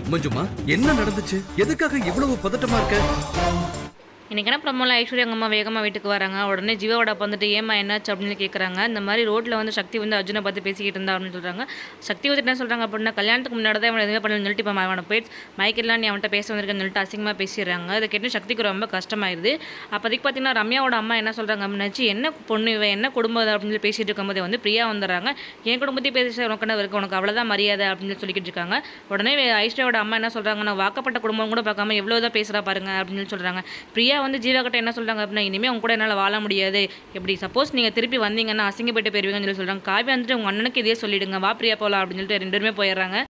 மஞ்சுமா என்ன நடந்துச்சு எதுக்காக இவ்வளவு பதட்டமா இருக்க இன்னைக்கு என்ன ப்ரமோல ஐஸ்வர்யா அவங்க அம்மா வேகமாக வீட்டுக்கு வராங்க உடனே ஜீவாவோட அப்பா வந்துட்டு ஏமா என்னாச்சு அப்படின்னு கேட்குறாங்க இந்த மாதிரி ரோட்டில் வந்து சக்தி வந்து அர்ஜுனை பார்த்து பேசிக்கிட்டு இருந்தா அப்படின்னு சொல்கிறாங்க சக்தி வந்து என்ன சொல்கிறாங்க அப்படின்னா கல்யாணத்துக்கு முன்னாடி தான் இவனை எதுவுமே பண்ணல சொல்லிட்டு இப்போ அவனை போயிட்டு மைக்கெல்லாம் நீ அவன்கிட்ட பேச வந்திருக்கேன்னு சொல்லிட்டு அசிங்கமாக பேசிடுறாங்க அதை கேட்டு சக்திக்கு ரொம்ப கஷ்டமாயிருது அப்போதைக்கு பார்த்தீங்கன்னா ரம்யாவோட அம்மா என்ன சொல்கிறாங்க அப்படின்னாச்சு என்ன பொண்ணு இவன் என்ன குடும்பம் இது அப்படின்னு சொல்லி பேசிட்டு இருக்கும்போது வந்து பிரியா வந்துடுறாங்க என் குடும்பத்தையும் பேசி உனக்கு என்ன இருக்கு உனக்கு அவ்வளோதான் மரியாதை அப்படின்னு சொல்லி சொல்லிக்கிட்டு இருக்காங்க உடனே ஐஸ்வர்யாவோட அம்மா என்ன சொல்கிறாங்கன்னா வாக்கப்பட்ட குடும்பம் கூட பார்க்காம எவ்வளோ தான் பேசுகிறா பாருங்க அப்படின்னு சொல்லி சொல்கிறாங்க பிரியா வந்து ஜீவா கிட்ட என்ன சொல்கிறாங்க அப்படின்னா இனிமேல் உங்க கூட என்னால் வாழ முடியாது எப்படி சப்போஸ் நீங்கள் திருப்பி வந்தீங்கன்னா அசிங்கப்பட்டு போயிருவீங்கன்னு சொல்லி சொல்கிறாங்க காவியா வந்துட்டு உங்கள் அண்ணனுக்கு இதே சொல்லிடுங்க வா பிரியா போகலாம் அப்படின்னு சொல்லிட்டு ரெண்டு பேருமே போயிடுறாங்க